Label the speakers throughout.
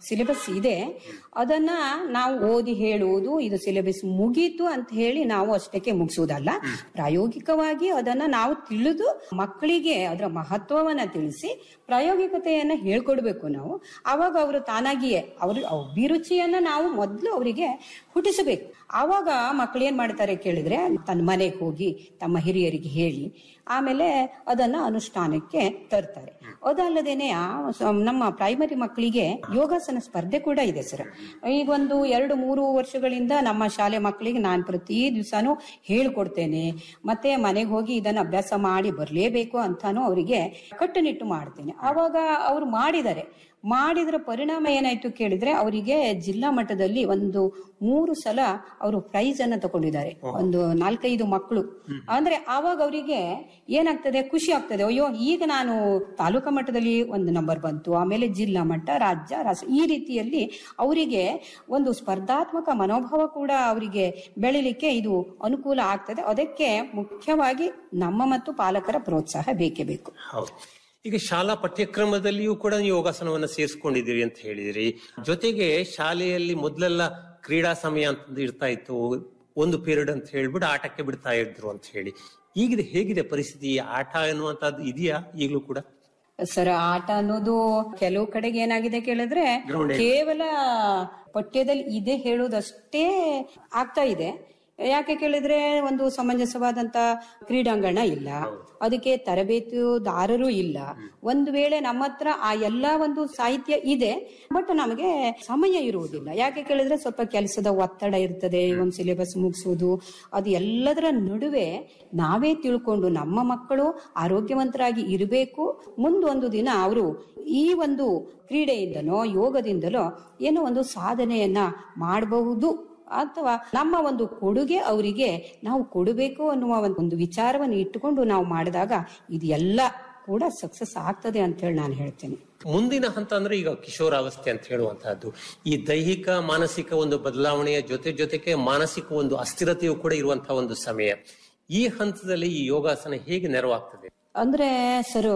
Speaker 1: syllabus ಇದೆ ಅದನ್ನ ನಾವು ಓದಿ ಹೇಳುವುದು ಇದು ಸಿಲೆಬಸ್ ಮುಗೀತು ಅಂತ ಹೇಳಿ ನಾವು ಅಷ್ಟಕ್ಕೆ ಮುಗಿಸುವುದಲ್ಲ ಪ್ರಾಯೋಗಿಕವಾಗಿ ಅದನ್ನ ನಾವು ತಿಳಿದು ಮಕ್ಕಳಿಗೆ ಅದರ ಮಹತ್ವವನ್ನ ತಿಳಿಸಿ ಪ್ರಾಯೋಗಿಕತೆಯನ್ನ ಹೇಳ್ಕೊಡ್ಬೇಕು ನಾವು ಅವಾಗ ಅವರು ತಾನಾಗಿಯೇ ಅವ್ರ ಅಭಿರುಚಿಯನ್ನ ನಾವು ಮೊದಲು ಅವರಿಗೆ ಹುಟ್ಟಿಸಬೇಕು ಆವಾಗ ಮಕ್ಕಳು ಏನ್ ಮಾಡ್ತಾರೆ ಕೇಳಿದ್ರೆ ತನ್ನ ಮನೆಗೆ ಹೋಗಿ ತಮ್ಮ ಹಿರಿಯರಿಗೆ ಹೇಳಿ ಆಮೇಲೆ ಅದನ್ನ ಅನುಷ್ಠಾನಕ್ಕೆ ತರ್ತಾರೆ ಅದಲ್ಲದೇನೆ ಆ ಸ- ನಮ್ಮ ಪ್ರೈಮರಿ ಮಕ್ಕಳಿಗೆ ಯೋಗಾಸನ ಸ್ಪರ್ಧೆ ಕೂಡ ಇದೆ ಸರ್ ಈಗ ಒಂದು ಎರಡು ಮೂರು ವರ್ಷಗಳಿಂದ ನಮ್ಮ ಶಾಲೆ ಮಕ್ಕಳಿಗೆ ನಾನು ಪ್ರತಿ ದಿವಸನೂ ಹೇಳ್ಕೊಡ್ತೇನೆ ಮತ್ತೆ ಮನೆಗೆ ಹೋಗಿ ಇದನ್ನ ಅಭ್ಯಾಸ ಮಾಡಿ ಬರಲೇಬೇಕು ಅಂತಾನು ಅವರಿಗೆ ಕಟ್ಟುನಿಟ್ಟು ಮಾಡ್ತೇನೆ ಆವಾಗ ಅವರು ಮಾಡಿದ್ದಾರೆ ಮಾಡಿದ್ರ ಪರಿಣಾಮ ಏನಾಯ್ತು ಕೇಳಿದ್ರೆ ಅವರಿಗೆ ಜಿಲ್ಲಾ ಮಟ್ಟದಲ್ಲಿ ಒಂದು ಮೂರು ಸಲ ಅವರು ಪ್ರೈಸ್ ಅನ್ನ ತಗೊಂಡಿದ್ದಾರೆ ಒಂದು ನಾಲ್ಕೈದು ಮಕ್ಕಳು ಅಂದ್ರೆ ಆವಾಗ ಅವರಿಗೆ ಏನಾಗ್ತದೆ ಖುಷಿ ಆಗ್ತದೆ ಅಯ್ಯೋ ಈಗ ನಾನು ತಾಲೂಕಾ ಮಟ್ಟದಲ್ಲಿ ಒಂದು ನಂಬರ್ ಬಂತು ಆಮೇಲೆ ಜಿಲ್ಲಾ ಮಟ್ಟ ರಾಜ್ಯ ರಾಷ್ಟ್ರ ಈ ರೀತಿಯಲ್ಲಿ ಅವರಿಗೆ ಒಂದು ಸ್ಪರ್ಧಾತ್ಮಕ ಮನೋಭಾವ ಕೂಡ ಅವರಿಗೆ ಬೆಳಿಲಿಕ್ಕೆ ಇದು ಅನುಕೂಲ ಆಗ್ತದೆ ಅದಕ್ಕೆ ಮುಖ್ಯವಾಗಿ ನಮ್ಮ ಮತ್ತು ಪಾಲಕರ ಪ್ರೋತ್ಸಾಹ ಬೇಕೇ ಬೇಕು
Speaker 2: ಹೌದು ಈಗ ಶಾಲಾ ಪಠ್ಯಕ್ರಮದಲ್ಲಿಯೂ ಕೂಡ ನೀವು ಯೋಗಾಸನವನ್ನ ಸೇರಿಸ್ಕೊಂಡಿದ್ದೀರಿ ಅಂತ ಹೇಳಿದಿರಿ ಜೊತೆಗೆ ಶಾಲೆಯಲ್ಲಿ ಮೊದಲೆಲ್ಲ ಕ್ರೀಡಾ ಸಮಯ ಅಂತ ಇರ್ತಾ ಇತ್ತು ಒಂದು ಪೀರಿಯಡ್ ಅಂತ ಹೇಳ್ಬಿಟ್ಟು ಆಟಕ್ಕೆ ಬಿಡ್ತಾ ಇದ್ರು ಅಂತ ಹೇಳಿ ಈಗಿದೆ ಹೇಗಿದೆ ಪರಿಸ್ಥಿತಿ ಆಟ ಅನ್ನುವಂಥದ್ದು ಇದೆಯಾ ಈಗಲೂ ಕೂಡ
Speaker 1: ಸರ್ ಆಟ ಅನ್ನೋದು ಕೆಲವು ಕಡೆಗೆ ಏನಾಗಿದೆ ಕೇಳಿದ್ರೆ ಕೇವಲ ಪಠ್ಯದಲ್ಲಿ ಇದೆ ಹೇಳುವುದಷ್ಟೇ ಆಗ್ತಾ ಇದೆ ಯಾಕೆ ಕೇಳಿದ್ರೆ ಒಂದು ಸಮಂಜಸವಾದಂತ ಕ್ರೀಡಾಂಗಣ ಇಲ್ಲ ಅದಕ್ಕೆ ತರಬೇತುದಾರರು ಇಲ್ಲ ಒಂದು ವೇಳೆ ನಮ್ಮ ಹತ್ರ ಆ ಎಲ್ಲಾ ಒಂದು ಸಾಹಿತ್ಯ ಇದೆ ಬಟ್ ನಮಗೆ ಸಮಯ ಇರುವುದಿಲ್ಲ ಯಾಕೆ ಕೇಳಿದ್ರೆ ಸ್ವಲ್ಪ ಕೆಲಸದ ಒತ್ತಡ ಇರ್ತದೆ ಒಂದು ಸಿಲೆಬಸ್ ಮುಗಿಸುವುದು ಅದು ಎಲ್ಲದರ ನಡುವೆ ನಾವೇ ತಿಳ್ಕೊಂಡು ನಮ್ಮ ಮಕ್ಕಳು ಆರೋಗ್ಯವಂತರಾಗಿ ಇರಬೇಕು ಮುಂದೊಂದು ದಿನ ಅವರು ಈ ಒಂದು ಕ್ರೀಡೆಯಿಂದನೋ ಯೋಗದಿಂದಲೋ ಏನೋ ಒಂದು ಸಾಧನೆಯನ್ನ ಮಾಡಬಹುದು ಅಥವಾ ನಮ್ಮ ಒಂದು ಕೊಡುಗೆ ಅವರಿಗೆ ನಾವು ಕೊಡಬೇಕು ಅನ್ನುವ ಒಂದು- ಒಂದು ವಿಚಾರವನ್ನು ಇಟ್ಟುಕೊಂಡು ನಾವು ಮಾಡಿದಾಗ ಇದು ಎಲ್ಲ ಕೂಡ ಸಕ್ಸಸ್ ಆಗ್ತದೆ ಅಂತ ಹೇಳಿ ನಾನು ಹೇಳ್ತೇನೆ
Speaker 2: ಮುಂದಿನ ಹಂತ ಅಂದ್ರೆ ಈಗ ಕಿಶೋರಾವಸ್ಥೆ ಅಂತ ಹೇಳುವಂತಹದ್ದು ಈ ದೈಹಿಕ ಮಾನಸಿಕ ಒಂದು ಬದಲಾವಣೆಯ ಜೊತೆ ಜೊತೆಗೆ ಮಾನಸಿಕ ಒಂದು ಅಸ್ಥಿರತೆಯು ಕೂಡ ಇರುವಂತಹ ಒಂದು ಸಮಯ ಈ ಹಂತದಲ್ಲಿ ಈ ಯೋಗಾಸನ ಹೇಗೆ ನೆರವಾಗ್ತದೆ
Speaker 1: ಅಂದ್ರೆ ಸರ್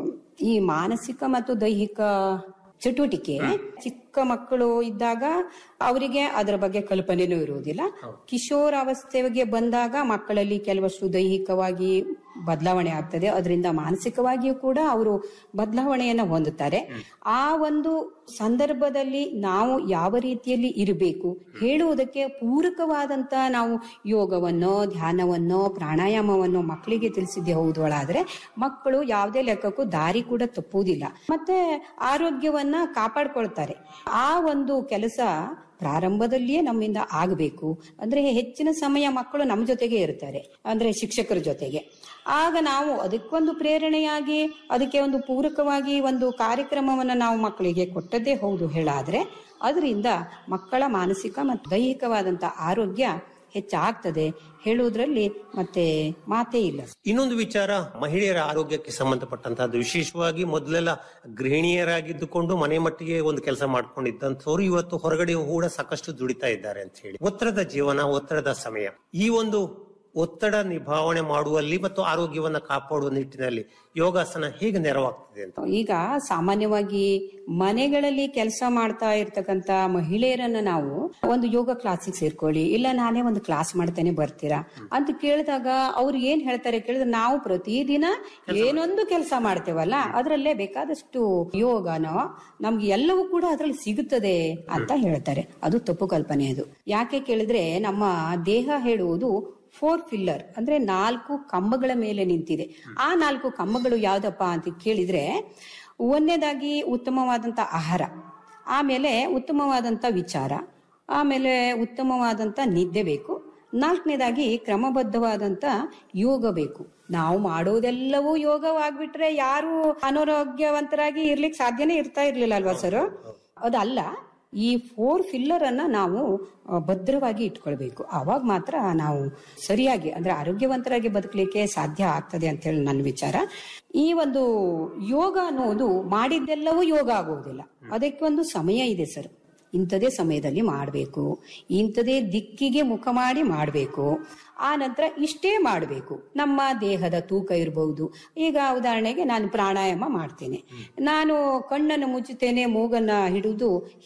Speaker 1: ಈ ಮಾನಸಿಕ ಮತ್ತು ದೈಹಿಕ ಚಟುವಟಿಕೆ ಚಿಕ್ಕ ಮಕ್ಕಳು ಇದ್ದಾಗ ಅವರಿಗೆ ಅದರ ಬಗ್ಗೆ ಕಲ್ಪನೆನೂ ಇರುವುದಿಲ್ಲ ಕಿಶೋರಾವಸ್ಥೆಗೆ ಬಂದಾಗ ಮಕ್ಕಳಲ್ಲಿ ಕೆಲವಷ್ಟು ದೈಹಿಕವಾಗಿ ಬದಲಾವಣೆ ಆಗ್ತದೆ ಅದರಿಂದ ಮಾನಸಿಕವಾಗಿಯೂ ಕೂಡ ಅವರು ಬದಲಾವಣೆಯನ್ನ ಹೊಂದುತ್ತಾರೆ ಆ ಒಂದು ಸಂದರ್ಭದಲ್ಲಿ ನಾವು ಯಾವ ರೀತಿಯಲ್ಲಿ ಇರಬೇಕು ಹೇಳುವುದಕ್ಕೆ ಪೂರಕವಾದಂತ ನಾವು ಯೋಗವನ್ನೋ ಧ್ಯಾನವನ್ನೋ ಪ್ರಾಣಾಯಾಮವನ್ನೋ ಮಕ್ಕಳಿಗೆ ತಿಳಿಸಿದ್ದೆ ಹೌದೊಳಾದ್ರೆ ಮಕ್ಕಳು ಯಾವುದೇ ಲೆಕ್ಕಕ್ಕೂ ದಾರಿ ಕೂಡ ತಪ್ಪುವುದಿಲ್ಲ ಮತ್ತೆ ಆರೋಗ್ಯವನ್ನ ಕಾಪಾಡ್ಕೊಳ್ತಾರೆ ಆ ಒಂದು ಕೆಲಸ ಪ್ರಾರಂಭದಲ್ಲಿಯೇ ನಮ್ಮಿಂದ ಆಗಬೇಕು ಅಂದ್ರೆ ಹೆಚ್ಚಿನ ಸಮಯ ಮಕ್ಕಳು ನಮ್ಮ ಜೊತೆಗೆ ಇರ್ತಾರೆ ಅಂದ್ರೆ ಶಿಕ್ಷಕರ ಜೊತೆಗೆ ಆಗ ನಾವು ಅದಕ್ಕೊಂದು ಪ್ರೇರಣೆಯಾಗಿ ಅದಕ್ಕೆ ಒಂದು ಪೂರಕವಾಗಿ ಒಂದು ಕಾರ್ಯಕ್ರಮವನ್ನ ನಾವು ಮಕ್ಕಳಿಗೆ ಕೊಟ್ಟದ್ದೇ ಹೌದು ಹೇಳಾದ್ರೆ ಅದರಿಂದ ಮಕ್ಕಳ ಮಾನಸಿಕ ಮತ್ತು ದೈಹಿಕವಾದಂತ ಆರೋಗ್ಯ ಹೆಚ್ಚಾಗ್ತದೆ ಹೇಳುವುದರಲ್ಲಿ ಮತ್ತೆ ಮಾತೇ ಇಲ್ಲ
Speaker 2: ಇನ್ನೊಂದು ವಿಚಾರ ಮಹಿಳೆಯರ ಆರೋಗ್ಯಕ್ಕೆ ಸಂಬಂಧಪಟ್ಟಂತಹದ್ದು ವಿಶೇಷವಾಗಿ ಮೊದಲೆಲ್ಲ ಗೃಹಿಣಿಯರಾಗಿದ್ದುಕೊಂಡು ಮನೆ ಮಟ್ಟಿಗೆ ಒಂದು ಕೆಲಸ ಮಾಡ್ಕೊಂಡಿದ್ದಂಥವ್ರು ಇವತ್ತು ಹೊರಗಡೆ ಕೂಡ ಸಾಕಷ್ಟು ದುಡಿತಾ ಇದ್ದಾರೆ ಅಂತ ಹೇಳಿ ಒತ್ತಡದ ಜೀವನ ಒತ್ತಡದ ಸಮಯ ಈ ಒಂದು ಒತ್ತಡ ನಿಭಾವಣೆ ಮಾಡುವಲ್ಲಿ ಮತ್ತು ಆರೋಗ್ಯವನ್ನ ಕಾಪಾಡುವ ನಿಟ್ಟಿನಲ್ಲಿ ಯೋಗಾಸನ ಹೇಗೆ ನೆರವಾಗ್ತದೆ ಅಂತ
Speaker 1: ಈಗ ಸಾಮಾನ್ಯವಾಗಿ ಮನೆಗಳಲ್ಲಿ ಕೆಲಸ ಮಾಡ್ತಾ ಇರ್ತಕ್ಕಂತ ಮಹಿಳೆಯರನ್ನ ನಾವು ಒಂದು ಯೋಗ ಕ್ಲಾಸಿಗೆ ಸೇರ್ಕೊಳ್ಳಿ ಇಲ್ಲ ನಾನೇ ಒಂದು ಕ್ಲಾಸ್ ಮಾಡ್ತೇನೆ ಬರ್ತೀರಾ ಅಂತ ಕೇಳಿದಾಗ ಅವ್ರು ಏನ್ ಹೇಳ್ತಾರೆ ಕೇಳಿದ್ರೆ ನಾವು ಪ್ರತಿದಿನ ಏನೊಂದು ಕೆಲಸ ಮಾಡ್ತೇವಲ್ಲ ಅದರಲ್ಲೇ ಬೇಕಾದಷ್ಟು ಯೋಗನೋ ನಮ್ಗೆ ಎಲ್ಲವೂ ಕೂಡ ಅದ್ರಲ್ಲಿ ಸಿಗುತ್ತದೆ ಅಂತ ಹೇಳ್ತಾರೆ ಅದು ತಪ್ಪು ಕಲ್ಪನೆ ಅದು ಯಾಕೆ ಕೇಳಿದ್ರೆ ನಮ್ಮ ದೇಹ ಹೇಳುವುದು ಫೋರ್ ಫಿಲ್ಲರ್ ಅಂದ್ರೆ ನಾಲ್ಕು ಕಂಬಗಳ ಮೇಲೆ ನಿಂತಿದೆ ಆ ನಾಲ್ಕು ಕಂಬಗಳು ಯಾವ್ದಪ್ಪ ಅಂತ ಕೇಳಿದ್ರೆ ಒಂದನೇದಾಗಿ ಉತ್ತಮವಾದಂತ ಆಹಾರ ಆಮೇಲೆ ಉತ್ತಮವಾದಂತ ವಿಚಾರ ಆಮೇಲೆ ಉತ್ತಮವಾದಂತ ನಿದ್ದೆ ಬೇಕು ನಾಲ್ಕನೇದಾಗಿ ಕ್ರಮಬದ್ಧವಾದಂತ ಯೋಗ ಬೇಕು ನಾವು ಮಾಡೋದೆಲ್ಲವೂ ಯೋಗವಾಗ್ಬಿಟ್ರೆ ಯಾರು ಅನಾರೋಗ್ಯವಂತರಾಗಿ ಇರ್ಲಿಕ್ಕೆ ಸಾಧ್ಯನೇ ಇರ್ತಾ ಇರ್ಲಿಲ್ಲ ಅಲ್ವಾ ಸರ್ ಅದಲ್ಲ ಈ ಫೋರ್ ಫಿಲ್ಲರ್ ಅನ್ನ ನಾವು ಆ, ಭದ್ರವಾಗಿ ಇಟ್ಕೊಳ್ಬೇಕು ಅವಾಗ ಮಾತ್ರ ನಾವು ಸರಿಯಾಗಿ ಅಂದ್ರೆ ಆರೋಗ್ಯವಂತರಾಗಿ ಬದುಕಲಿಕ್ಕೆ ಸಾಧ್ಯ ಆಗ್ತದೆ ಅಂತ ಹೇಳಿ ನನ್ನ ವಿಚಾರ ಈ ಒಂದು ಯೋಗ ಅನ್ನೋದು ಮಾಡಿದ್ದೆಲ್ಲವೂ ಯೋಗ ಆಗುವುದಿಲ್ಲ ಅದಕ್ಕೆ ಒಂದು ಸಮಯ ಇದೆ ಸರ್ ಇಂಥದೇ ಸಮಯದಲ್ಲಿ ಮಾಡಬೇಕು ಇಂಥದೇ ದಿಕ್ಕಿಗೆ ಮುಖ ಮಾಡಿ ಮಾಡಬೇಕು ಆ ನಂತರ ಇಷ್ಟೇ ಮಾಡಬೇಕು ನಮ್ಮ ದೇಹದ ತೂಕ ಇರಬಹುದು ಈಗ ಉದಾಹರಣೆಗೆ ನಾನು ಪ್ರಾಣಾಯಾಮ ಮಾಡ್ತೇನೆ ನಾನು ಕಣ್ಣನ್ನು ಮುಚ್ಚುತ್ತೇನೆ ಮೂಗನ್ನ ಹಿಡಿದು